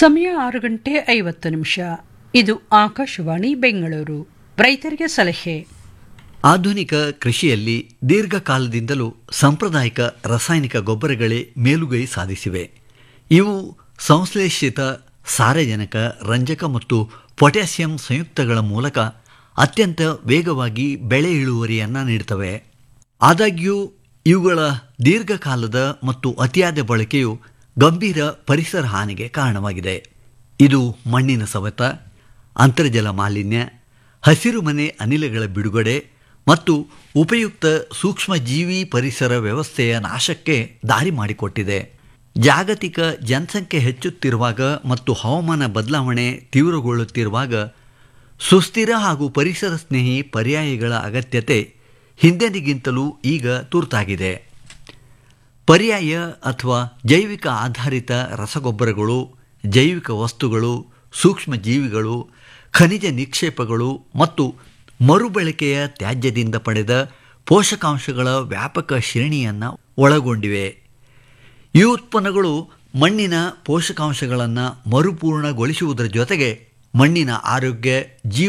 ಸಮಯ ಆರು ಗಂಟೆ ಐವತ್ತು ನಿಮಿಷ ಇದು ಆಕಾಶವಾಣಿ ಬೆಂಗಳೂರು ರೈತರಿಗೆ ಸಲಹೆ ಆಧುನಿಕ ಕೃಷಿಯಲ್ಲಿ ದೀರ್ಘಕಾಲದಿಂದಲೂ ಸಾಂಪ್ರದಾಯಿಕ ರಾಸಾಯನಿಕ ಗೊಬ್ಬರಗಳೇ ಮೇಲುಗೈ ಸಾಧಿಸಿವೆ ಇವು ಸಂಶ್ಲೇಷಿತ ಸಾರಜನಕ ರಂಜಕ ಮತ್ತು ಪೊಟ್ಯಾಸಿಯಂ ಸಂಯುಕ್ತಗಳ ಮೂಲಕ ಅತ್ಯಂತ ವೇಗವಾಗಿ ಬೆಳೆ ಇಳುವರಿಯನ್ನು ನೀಡುತ್ತವೆ ಆದಾಗ್ಯೂ ಇವುಗಳ ದೀರ್ಘಕಾಲದ ಮತ್ತು ಅತಿಯಾದ ಬಳಕೆಯು ಗಂಭೀರ ಪರಿಸರ ಹಾನಿಗೆ ಕಾರಣವಾಗಿದೆ ಇದು ಮಣ್ಣಿನ ಸವೆತ ಅಂತರ್ಜಲ ಮಾಲಿನ್ಯ ಹಸಿರುಮನೆ ಅನಿಲಗಳ ಬಿಡುಗಡೆ ಮತ್ತು ಉಪಯುಕ್ತ ಸೂಕ್ಷ್ಮಜೀವಿ ಪರಿಸರ ವ್ಯವಸ್ಥೆಯ ನಾಶಕ್ಕೆ ದಾರಿ ಮಾಡಿಕೊಟ್ಟಿದೆ ಜಾಗತಿಕ ಜನಸಂಖ್ಯೆ ಹೆಚ್ಚುತ್ತಿರುವಾಗ ಮತ್ತು ಹವಾಮಾನ ಬದಲಾವಣೆ ತೀವ್ರಗೊಳ್ಳುತ್ತಿರುವಾಗ ಸುಸ್ಥಿರ ಹಾಗೂ ಪರಿಸರ ಸ್ನೇಹಿ ಪರ್ಯಾಯಗಳ ಅಗತ್ಯತೆ ಹಿಂದೆನಿಗಿಂತಲೂ ಈಗ ತುರ್ತಾಗಿದೆ ಪರ್ಯಾಯ ಅಥವಾ ಜೈವಿಕ ಆಧಾರಿತ ರಸಗೊಬ್ಬರಗಳು ಜೈವಿಕ ವಸ್ತುಗಳು ಸೂಕ್ಷ್ಮ ಜೀವಿಗಳು ಖನಿಜ ನಿಕ್ಷೇಪಗಳು ಮತ್ತು ಮರುಬಳಕೆಯ ತ್ಯಾಜ್ಯದಿಂದ ಪಡೆದ ಪೋಷಕಾಂಶಗಳ ವ್ಯಾಪಕ ಶ್ರೇಣಿಯನ್ನು ಒಳಗೊಂಡಿವೆ ಈ ಉತ್ಪನ್ನಗಳು ಮಣ್ಣಿನ ಪೋಷಕಾಂಶಗಳನ್ನು ಮರುಪೂರ್ಣಗೊಳಿಸುವುದರ ಜೊತೆಗೆ ಮಣ್ಣಿನ ಆರೋಗ್ಯ ಜೀವ